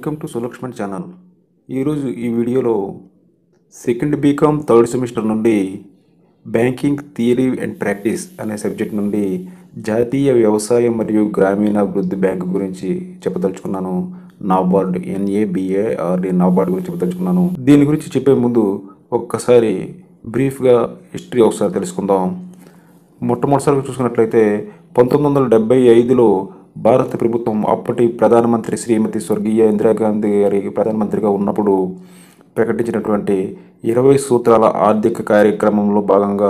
welcome to Sulakshman channel ఈరోజు ఈ వీడియోలో సెకండ్ బీకామ్ థర్డ్ సెమిస్టర్ నుండి బ్యాంకింగ్ థియరీ అండ్ ప్రాక్టీస్ అనే సబ్జెక్ట్ నుండి జాతీయ వ్యవసాయ మరియు గ్రామీణాభివృద్ధి బ్యాంకు గురించి చెప్పదలుచుకున్నాను నాబార్డ్ ఎన్ఏబిఏఆర్డి నాబార్డ్ గురించి చెప్పదలుచుకున్నాను దీని గురించి చెప్పే ముందు ఒక్కసారి బ్రీఫ్గా హిస్టరీ ఒకసారి తెలుసుకుందాం మొట్టమొదటిసారిగా చూసుకున్నట్లయితే పంతొమ్మిది వందల డెబ్బై ఐదులో భారత ప్రభుత్వం అప్పటి ప్రధానమంత్రి శ్రీమతి స్వర్గీయ ఇందిరాగాంధీ గారి ప్రధానమంత్రిగా ఉన్నప్పుడు ప్రకటించినటువంటి ఇరవై సూత్రాల ఆర్థిక కార్యక్రమంలో భాగంగా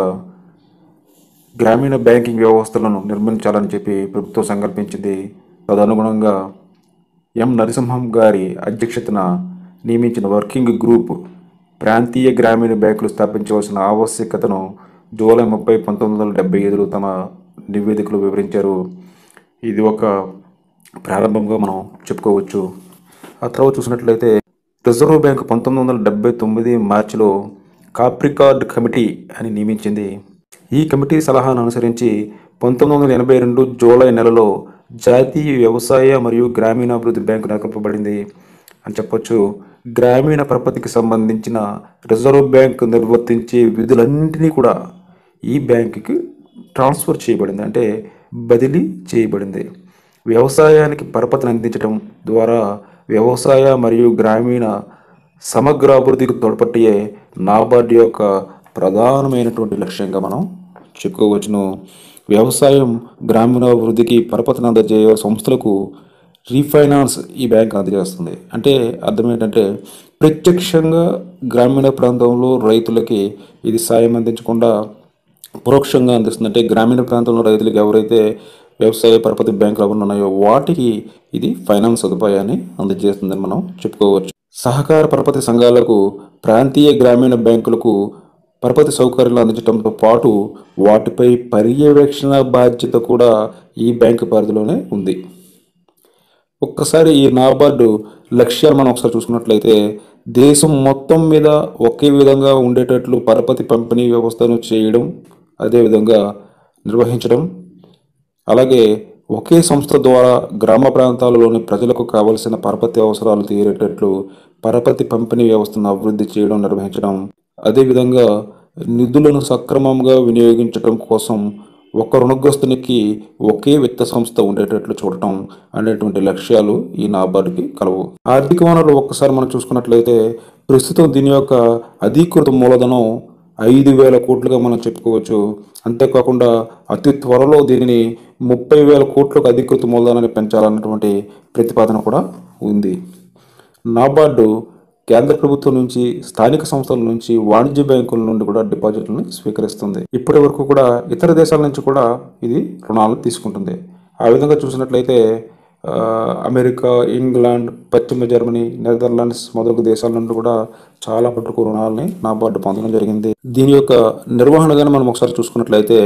గ్రామీణ బ్యాంకింగ్ వ్యవస్థలను నిర్మించాలని చెప్పి ప్రభుత్వం సంకల్పించింది తదనుగుణంగా ఎం నరసింహం గారి అధ్యక్షతన నియమించిన వర్కింగ్ గ్రూప్ ప్రాంతీయ గ్రామీణ బ్యాంకులు స్థాపించవలసిన ఆవశ్యకతను జూలై ముప్పై పంతొమ్మిది వందల డెబ్బై ఐదులో తమ నివేదికలో వివరించారు ఇది ఒక ప్రారంభంగా మనం చెప్పుకోవచ్చు ఆ తర్వాత చూసినట్లయితే రిజర్వ్ బ్యాంక్ పంతొమ్మిది వందల డెబ్బై తొమ్మిది మార్చిలో కాప్రికార్డ్ కమిటీ అని నియమించింది ఈ కమిటీ సలహాను అనుసరించి పంతొమ్మిది వందల ఎనభై రెండు జూలై నెలలో జాతీయ వ్యవసాయ మరియు గ్రామీణాభివృద్ధి బ్యాంకు నెలకొల్పబడింది అని చెప్పొచ్చు గ్రామీణ పరపతికి సంబంధించిన రిజర్వ్ బ్యాంక్ నిర్వర్తించే విధులన్నింటినీ కూడా ఈ బ్యాంకుకి ట్రాన్స్ఫర్ చేయబడింది అంటే బదిలీ చేయబడింది వ్యవసాయానికి పరపతిని అందించడం ద్వారా వ్యవసాయ మరియు గ్రామీణ సమగ్ర అభివృద్ధికి తోడ్పట్టే నాబార్డ్ యొక్క ప్రధానమైనటువంటి లక్ష్యంగా మనం చెప్పుకోవచ్చును వ్యవసాయం గ్రామీణాభివృద్ధికి పరపతిని అందజేయ సంస్థలకు రీఫైనాన్స్ ఈ బ్యాంక్ అందజేస్తుంది అంటే అర్థం ఏంటంటే ప్రత్యక్షంగా గ్రామీణ ప్రాంతంలో రైతులకి ఇది సాయం అందించకుండా పరోక్షంగా అందిస్తుంది అంటే గ్రామీణ ప్రాంతంలో రైతులకు ఎవరైతే వ్యవసాయ పరపతి బ్యాంకులు ఎవరు ఉన్నాయో వాటికి ఇది ఫైనాన్స్ సదుపాయాన్ని అందజేస్తుందని మనం చెప్పుకోవచ్చు సహకార పరపతి సంఘాలకు ప్రాంతీయ గ్రామీణ బ్యాంకులకు పరపతి సౌకర్యాలు అందించడంతో పాటు వాటిపై పర్యవేక్షణ బాధ్యత కూడా ఈ బ్యాంకు పరిధిలోనే ఉంది ఒక్కసారి ఈ నాబార్డు లక్ష్యాలు మనం ఒకసారి చూసుకున్నట్లయితే దేశం మొత్తం మీద ఒకే విధంగా ఉండేటట్లు పరపతి పంపిణీ వ్యవస్థను చేయడం అదేవిధంగా నిర్వహించడం అలాగే ఒకే సంస్థ ద్వారా గ్రామ ప్రాంతాలలోని ప్రజలకు కావలసిన పరపతి అవసరాలు తీరేటట్లు పరపతి పంపిణీ వ్యవస్థను అభివృద్ధి చేయడం నిర్వహించడం అదేవిధంగా నిధులను సక్రమంగా వినియోగించడం కోసం ఒక రుణగ్రస్తునికి ఒకే విత్త సంస్థ ఉండేటట్లు చూడటం అనేటువంటి లక్ష్యాలు ఈ నాబార్డుకి కలవు ఆర్థిక వనరులు ఒక్కసారి మనం చూసుకున్నట్లయితే ప్రస్తుతం దీని యొక్క అధీకృత మూలధనం ఐదు వేల కోట్లుగా మనం చెప్పుకోవచ్చు అంతేకాకుండా అతి త్వరలో దీనిని ముప్పై వేల కోట్లకు అధికృత మూలధనాన్ని పెంచాలన్నటువంటి ప్రతిపాదన కూడా ఉంది నాబార్డు కేంద్ర ప్రభుత్వం నుంచి స్థానిక సంస్థల నుంచి వాణిజ్య బ్యాంకుల నుండి కూడా డిపాజిట్లను స్వీకరిస్తుంది ఇప్పటి వరకు కూడా ఇతర దేశాల నుంచి కూడా ఇది రుణాలను తీసుకుంటుంది ఆ విధంగా చూసినట్లయితే ఆ, అమెరికా ఇంగ్లాండ్ పశ్చిమ జర్మనీ నెదర్లాండ్స్ మొదలగు దేశాల నుండి కూడా చాలా మటుకు రుణాలని నాబార్డు పొందడం జరిగింది దీని యొక్క నిర్వహణగానే మనం ఒకసారి చూసుకున్నట్లయితే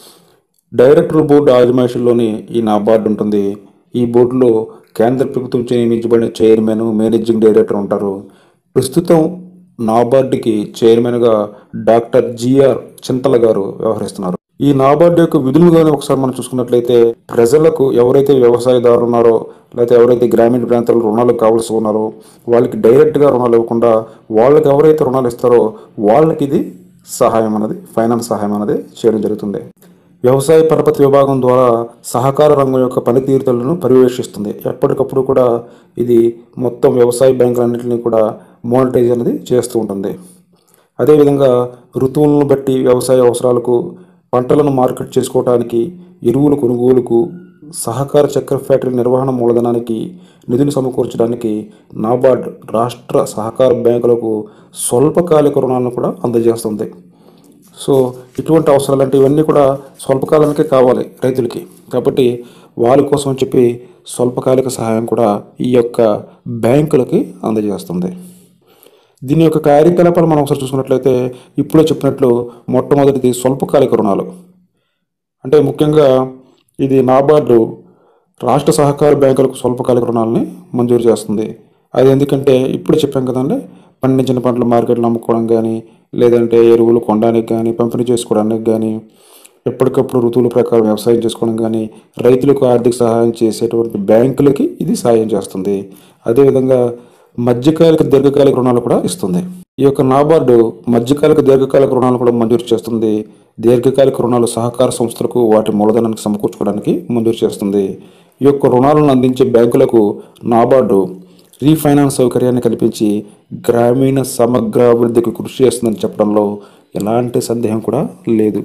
డైరెక్టర్ బోర్డు ఆజమాయిషీలోని ఈ నాబార్డు ఉంటుంది ఈ బోర్డులో కేంద్ర ప్రభుత్వం చే నియమించబడిన చైర్మన్ మేనేజింగ్ డైరెక్టర్ ఉంటారు ప్రస్తుతం నాబార్డుకి చైర్మన్గా డాక్టర్ జిఆర్ చింతల గారు వ్యవహరిస్తున్నారు ఈ నాబార్డు యొక్క విధులు కానీ ఒకసారి మనం చూసుకున్నట్లయితే ప్రజలకు ఎవరైతే వ్యవసాయదారులు ఉన్నారో లేకపోతే ఎవరైతే గ్రామీణ ప్రాంతాల్లో రుణాలు కావాల్సి ఉన్నారో వాళ్ళకి డైరెక్ట్గా రుణాలు ఇవ్వకుండా వాళ్ళకి ఎవరైతే రుణాలు ఇస్తారో వాళ్ళకి ఇది సహాయం అనేది ఫైనాన్స్ సహాయం అనేది చేయడం జరుగుతుంది వ్యవసాయ పరపతి విభాగం ద్వారా సహకార రంగం యొక్క పనితీరుతలను పర్యవేక్షిస్తుంది ఎప్పటికప్పుడు కూడా ఇది మొత్తం వ్యవసాయ బ్యాంకులన్నింటినీ కూడా మోనిటైజ్ అనేది చేస్తూ ఉంటుంది అదేవిధంగా ఋతువులను బట్టి వ్యవసాయ అవసరాలకు పంటలను మార్కెట్ చేసుకోవడానికి ఎరువుల కొనుగోలుకు సహకార చక్కెర ఫ్యాక్టరీ నిర్వహణ మూలధనానికి నిధులు సమకూర్చడానికి నాబార్డ్ రాష్ట్ర సహకార బ్యాంకులకు స్వల్పకాలిక రుణాలను కూడా అందజేస్తుంది సో ఇటువంటి అవసరాలు అంటే ఇవన్నీ కూడా స్వల్పకాలానికే కావాలి రైతులకి కాబట్టి వాళ్ళ కోసం అని చెప్పి స్వల్పకాలిక సహాయం కూడా ఈ యొక్క బ్యాంకులకి అందజేస్తుంది దీని యొక్క కార్యకలాపాలు మనం ఒకసారి చూసుకున్నట్లయితే ఇప్పుడే చెప్పినట్లు మొట్టమొదటిది స్వల్పకాలిక రుణాలు అంటే ముఖ్యంగా ఇది నాబార్డు రాష్ట్ర సహకార బ్యాంకులకు స్వల్పకాలిక రుణాలని మంజూరు చేస్తుంది అది ఎందుకంటే ఇప్పుడు చెప్పాం కదండి పండించిన పంటలు మార్కెట్లో అమ్ముకోవడం కానీ లేదంటే ఎరువులు కొనడానికి కానీ పంపిణీ చేసుకోవడానికి కానీ ఎప్పటికప్పుడు ఋతువుల ప్రకారం వ్యవసాయం చేసుకోవడం కానీ రైతులకు ఆర్థిక సహాయం చేసేటువంటి బ్యాంకులకి ఇది సాయం చేస్తుంది అదేవిధంగా మధ్యకాలిక దీర్ఘకాలిక రుణాలు కూడా ఇస్తుంది ఈ యొక్క నాబార్డు మధ్యకాలిక దీర్ఘకాలిక రుణాలు కూడా మంజూరు చేస్తుంది దీర్ఘకాలిక రుణాలు సహకార సంస్థలకు వాటి మూలధనానికి సమకూర్చుకోవడానికి మంజూరు చేస్తుంది ఈ యొక్క రుణాలను అందించే బ్యాంకులకు నాబార్డు రీఫైనాన్స్ సౌకర్యాన్ని కల్పించి గ్రామీణ సమగ్రాభివృద్ధికి కృషి చేస్తుందని చెప్పడంలో ఎలాంటి సందేహం కూడా లేదు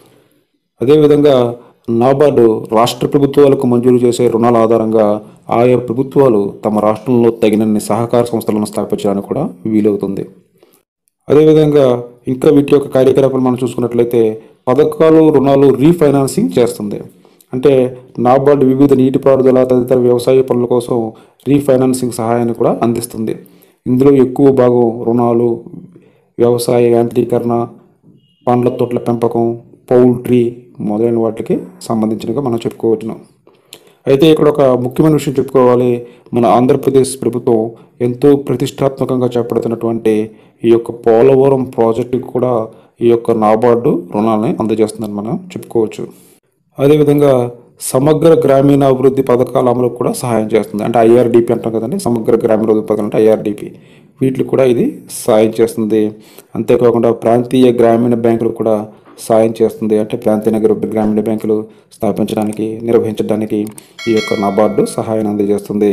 అదేవిధంగా నాబార్డు రాష్ట్ర ప్రభుత్వాలకు మంజూరు చేసే రుణాల ఆధారంగా ఆయా ప్రభుత్వాలు తమ రాష్ట్రంలో తగినన్ని సహకార సంస్థలను స్థాపించడానికి కూడా వీలవుతుంది అదేవిధంగా ఇంకా వీటి యొక్క కార్యకలాపాలు మనం చూసుకున్నట్లయితే పథకాలు రుణాలు రీఫైనాన్సింగ్ చేస్తుంది అంటే నాబార్డు వివిధ నీటిపారుదల తదితర వ్యవసాయ పనుల కోసం రీఫైనాన్సింగ్ సహాయాన్ని కూడా అందిస్తుంది ఇందులో ఎక్కువ భాగం రుణాలు వ్యవసాయ యాంత్రీకరణ పండ్ల తోటల పెంపకం పౌల్ట్రీ మొదలైన వాటికి సంబంధించినగా మనం చెప్పుకోవచ్చును అయితే ఇక్కడ ఒక ముఖ్యమైన విషయం చెప్పుకోవాలి మన ఆంధ్రప్రదేశ్ ప్రభుత్వం ఎంతో ప్రతిష్టాత్మకంగా చేపడుతున్నటువంటి ఈ యొక్క పోలవరం ప్రాజెక్టుకు కూడా ఈ యొక్క నాబార్డు రుణాలని అందజేస్తుందని మనం చెప్పుకోవచ్చు అదేవిధంగా సమగ్ర గ్రామీణ అభివృద్ధి పథకాల అమలుకు కూడా సహాయం చేస్తుంది అంటే ఐఆర్డిపి అంటాం కదండి సమగ్ర గ్రామీణ అభివృద్ధి పథకం అంటే ఐఆర్డిపి వీటికి కూడా ఇది సాయం చేస్తుంది అంతేకాకుండా ప్రాంతీయ గ్రామీణ బ్యాంకులు కూడా సాయం చేస్తుంది అంటే ప్రాంతీయ నగర గ్రామీణ బ్యాంకులు స్థాపించడానికి నిర్వహించడానికి ఈ యొక్క నాబార్డు సహాయాన్ని అందజేస్తుంది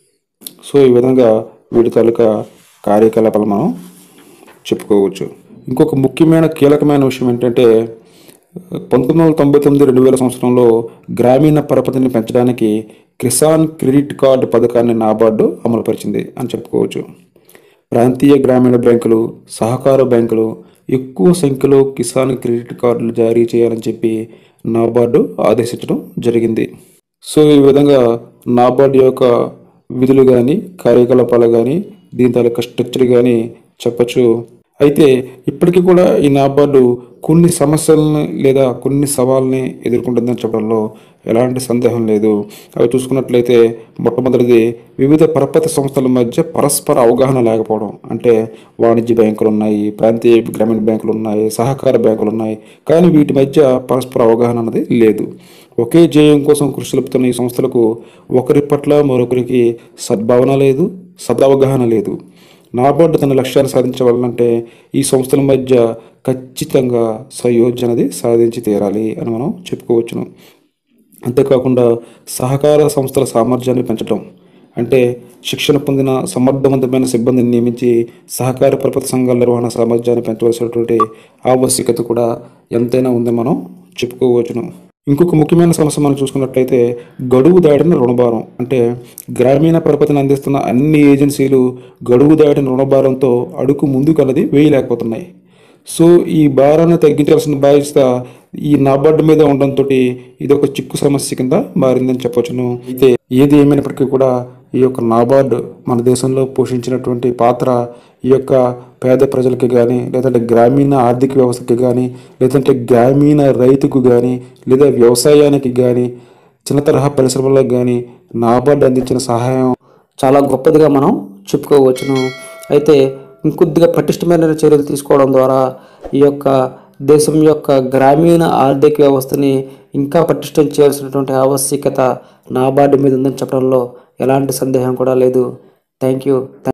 సో ఈ విధంగా వీటి తాలూకా కార్యకలాపాలు మనం చెప్పుకోవచ్చు ఇంకొక ముఖ్యమైన కీలకమైన విషయం ఏంటంటే పంతొమ్మిది వందల తొంభై తొమ్మిది రెండు వేల సంవత్సరంలో గ్రామీణ పరపతిని పెంచడానికి కిసాన్ క్రెడిట్ కార్డు పథకాన్ని నాబార్డు అమలుపరిచింది అని చెప్పుకోవచ్చు ప్రాంతీయ గ్రామీణ బ్యాంకులు సహకార బ్యాంకులు ఎక్కువ సంఖ్యలో కిసాన్ క్రెడిట్ కార్డులు జారీ చేయాలని చెప్పి నాబార్డు ఆదేశించడం జరిగింది సో ఈ విధంగా నాబార్డు యొక్క విధులు కానీ కార్యకలాపాలు కానీ దీని తాలూకా స్ట్రక్చర్ కానీ చెప్పచ్చు అయితే ఇప్పటికీ కూడా ఈ నాబార్డు కొన్ని సమస్యలని లేదా కొన్ని సవాళ్ళని ఎదుర్కొంటుందని చెప్పడంలో ఎలాంటి సందేహం లేదు అవి చూసుకున్నట్లయితే మొట్టమొదటిది వివిధ పరపతి సంస్థల మధ్య పరస్పర అవగాహన లేకపోవడం అంటే వాణిజ్య బ్యాంకులు ఉన్నాయి ప్రాంతీయ గ్రామీణ బ్యాంకులు ఉన్నాయి సహకార బ్యాంకులు ఉన్నాయి కానీ వీటి మధ్య పరస్పర అవగాహన అన్నది లేదు ఒకే ధ్యేయం కోసం కృషి తెలుపుతున్న ఈ సంస్థలకు ఒకరి పట్ల మరొకరికి సద్భావన లేదు సదవగాహన లేదు నాబార్డు తన లక్ష్యాన్ని సాధించవాలంటే ఈ సంస్థల మధ్య ఖచ్చితంగా సయోధ్యనది సాధించి తీరాలి అని మనం చెప్పుకోవచ్చును అంతేకాకుండా సహకార సంస్థల సామర్థ్యాన్ని పెంచడం అంటే శిక్షణ పొందిన సమర్థవంతమైన సిబ్బందిని నియమించి సహకార పరపతి సంఘాల నిర్వహణ సామర్థ్యాన్ని పెంచవలసినటువంటి ఆవశ్యకత కూడా ఎంతైనా ఉందని మనం చెప్పుకోవచ్చును ఇంకొక ముఖ్యమైన సమస్య మనం చూసుకున్నట్లయితే గడువు దాటిన రుణభారం అంటే గ్రామీణ పరపతిని అందిస్తున్న అన్ని ఏజెన్సీలు గడువు దాటిన రుణభారంతో అడుగు ముందుకు అన్నది వేయలేకపోతున్నాయి సో ఈ భారాన్ని తగ్గించాల్సిన బాధ్యత ఈ నాబార్డు మీద ఉండడంతో ఇది ఒక చిక్కు సమస్య కింద మారిందని చెప్పవచ్చును అయితే ఏది ఏమైనప్పటికీ కూడా ఈ యొక్క నాబార్డు మన దేశంలో పోషించినటువంటి పాత్ర ఈ యొక్క పేద ప్రజలకి కానీ లేదంటే గ్రామీణ ఆర్థిక వ్యవస్థకి కానీ లేదంటే గ్రామీణ రైతుకు కానీ లేదా వ్యవసాయానికి కానీ చిన్న తరహా పరిశ్రమలకు కానీ నాబార్డు అందించిన సహాయం చాలా గొప్పదిగా మనం చెప్పుకోవచ్చును అయితే ఇంకొద్దిగా పటిష్టమైన చర్యలు తీసుకోవడం ద్వారా ఈ యొక్క దేశం యొక్క గ్రామీణ ఆర్థిక వ్యవస్థని ఇంకా పటిష్టం చేయాల్సినటువంటి ఆవశ్యకత నాబార్డు మీద ఉందని చెప్పడంలో ఎలాంటి సందేహం కూడా లేదు థ్యాంక్ యూ